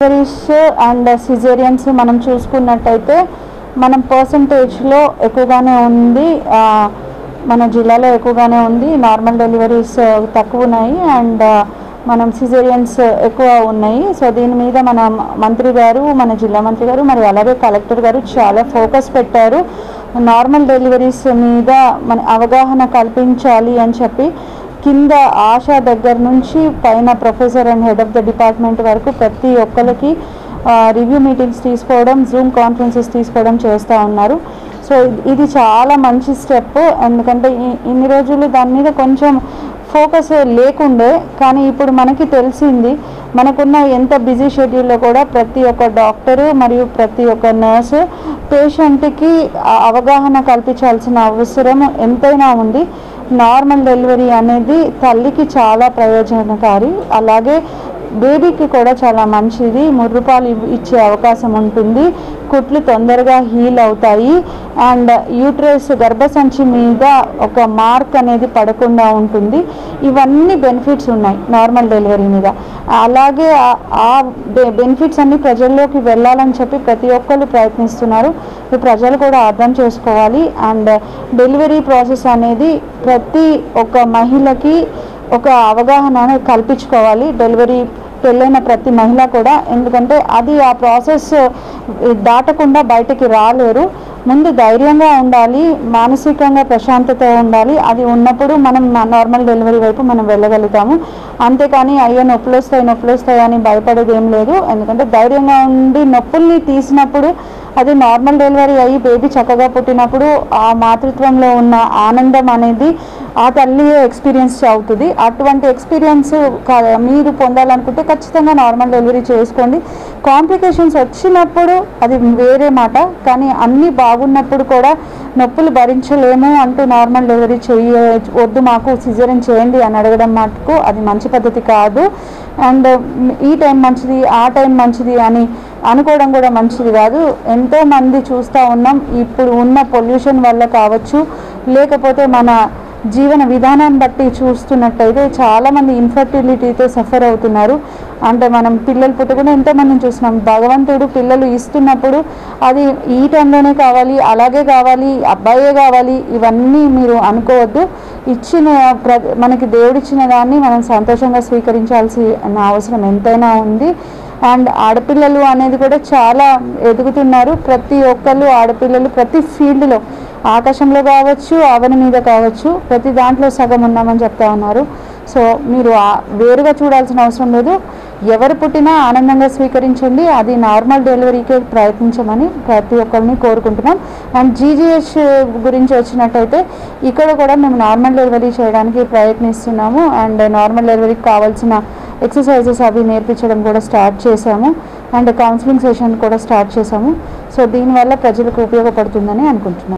deliveries and caesareans మనం చూసుకున్నట్టయితే మనం పర్సంటేజ్లో ఎక్కువగానే ఉంది ఆ, మన జిల్లాలో ఎక్కువగానే ఉంది నార్మల్ డెలివరీస్ తక్కువ ఉన్నాయి అండ్ మనం సిజేరియన్స్ ఎక్కువ ఉన్నాయి సో దీని మీద మన మంత్రి గారు మన జిల్లా మంత్రి గారు మరి అలాగే కలెక్టర్ గారు చాలా ఫోకస్ పెట్టారు నార్మల్ డెలివరీస్ మీద మన అవగాహన కల్పించాలి అని చెప్పి కింద ఆశా దగ్గర నుంచి పైన professor and head of the department వరకు ప్రతి ఒక్కరికి రివ్యూ మీటింగ్స్ తీసుకోవడం జూమ్ కాన్ఫరెన్సెస్ తీసుకోవడం చేస్తూ ఉన్నారు సో ఇది- ఇది చాలా మంచి స్టెప్ ఎందుకంటే ఈ- ఇన్ని రోజులు దాని మీద కొంచెం ఫోకస్ లేకుండే కానీ ఇప్పుడు మనకి తెలిసింది మనకున్న ఎంత బిజీ షెడ్యూల్లో కూడా ప్రతి ఒక్క డాక్టరు మరియు ప్రతి ఒక్క నర్సు పేషెంట్కి ఆ అవగాహన కల్పించాల్సిన అవసరం ఎంతైనా ఉంది నార్మల్ డెలివరీ అనేది తల్లికి చాలా ప్రయోజనకారి అలాగే బేబీకి కూడా చాలా మంచిది ముర్రుపాలు ఇవ్- ఇచ్చే అవకాశం ఉంటుంది కుట్లు తొందరగా హీల్ అవుతాయి అండ్ యూట్రస్ గర్భసంచి మీద ఒక మార్క్ అనేది పడకుండా ఉంటుంది ఇవన్నీ బెనిఫిట్స్ ఉన్నాయి నార్మల్ డెలివరీ మీద అలాగే ఆ- ఆ బెనిఫిట్స్ అన్ని ప్రజల్లోకి వెళ్ళాలని చెప్పి ప్రతి ఒక్కరు ప్రయత్నిస్తున్నారు ఈ ప్రజలు కూడా అర్థం చేసుకోవాలి అండ్ డెలివరీ ప్రాసెస్ అనేది ప్రతి ఒక్క మహిళకి ఒక అవగాహన అనేది కల్పించుకోవాలి డెలివరీ పెళ్ళైన ప్రతి మహిళ కూడా ఎందుకంటే అది ఆ ప్రాసెస్ దాటకుండా బయటికి రాలేరు ముందు ధైర్యంగా ఉండాలి మానసికంగా ప్రశాంతత ఉండాలి అది ఉన్నప్పుడు మనం నార్మల్ డెలివరీ వైపు మనం వెళ్ళగలుగుతాము అంతేకాని అయ్యో నొప్పులు వస్తాయి నొప్పులు వస్తాయి అని భయపడేది ఏం లేదు ఎందుకంటే ధైర్యంగా ఉండి నొప్పుల్ని తీసినప్పుడు అది నార్మల్ డెలివరీ అయ్యి బేబీ చక్కగా పుట్టినప్పుడు ఆ మాతృత్వంలో ఉన్న ఆనందం అనేది ఆ తల్లి ఎక్స్పీరియన్స్ అవుతుంది అటువంటి ఎక్స్పీరియన్స్ మీరు పొందాలనుకుంటే ఖచ్చితంగా నార్మల్ డెలివరీ చేసుకోండి కాంప్లికేషన్స్ వచ్చినప్పుడు అది వేరే మాట కానీ అన్నీ బాగున్నప్పుడు కూడా నొప్పులు భరించలేము అంటూ నార్మల్ డెలివరీ చెయ్య వద్దు మాకు సిజరీన్ చేయండి అని అడగడం మటుకు అది మంచి పద్ధతి కాదు అండ్ ఈ టైం మంచిది ఆ టైం మంచిది అని అనుకోవడం కూడా మంచిది కాదు ఎంతో మంది చూస్తూ ఉన్నాం ఇప్పుడు ఉన్న పొల్యూషన్ వల్ల కావచ్చు లేకపోతే మన జీవన విధానాన్ని బట్టి చూస్తున్నట్టయితే చాలామంది ఇన్ఫర్టిలిటీతో సఫర్ అవుతున్నారు అంటే మనం పిల్లలు పుట్టకుండా ఎంతోమందిని చూస్తున్నాం భగవంతుడు పిల్లలు ఇస్తున్నప్పుడు అది ఈ టైంలోనే కావాలి అలాగే కావాలి అబ్బాయే కావాలి ఇవన్నీ మీరు అనుకోవద్దు ఇచ్చిన ప్ర మనకి దేవుడిచ్చిన దాన్ని మనం సంతోషంగా స్వీకరించాల్సిన అవసరం ఎంతైనా ఉంది అండ్ ఆడపిల్లలు అనేది కూడా చాలా ఎదుగుతున్నారు ప్రతి ఒక్కళ్ళు ఆడపిల్లలు ప్రతి ఫీల్డ్లో ఆకాశంలో కావచ్చు అవని మీద కావచ్చు ప్రతి దాంట్లో సగం ఉన్నామని చెప్తా ఉన్నారు సో మీరు ఆ- వేరుగా చూడాల్సిన అవసరం లేదు ఎవరు పుట్టినా ఆనందంగా స్వీకరించండి అది నార్మల్ డెలివరీకే ప్రయత్నించమని ప్రతి ఒక్కరిని కోరుకుంటున్నాం అండ్ జీజీహెచ్ గురించి వచ్చినట్టయితే ఇక్కడ కూడా మేము నార్మల్ డెలివరీ చేయడానికి ప్రయత్నిస్తున్నాము అండ్ నార్మల్ డెలివరీకి కావాల్సిన ఎక్సర్సైజెస్ అవి నేర్పించడం కూడా స్టార్ట్ చేశాము అండ్ కౌన్సిలింగ్ సెషన్ కూడా స్టార్ట్ చేశాము సో దీనివల్ల ప్రజలకు ఉపయోగపడుతుందని అనుకుంటున్నాం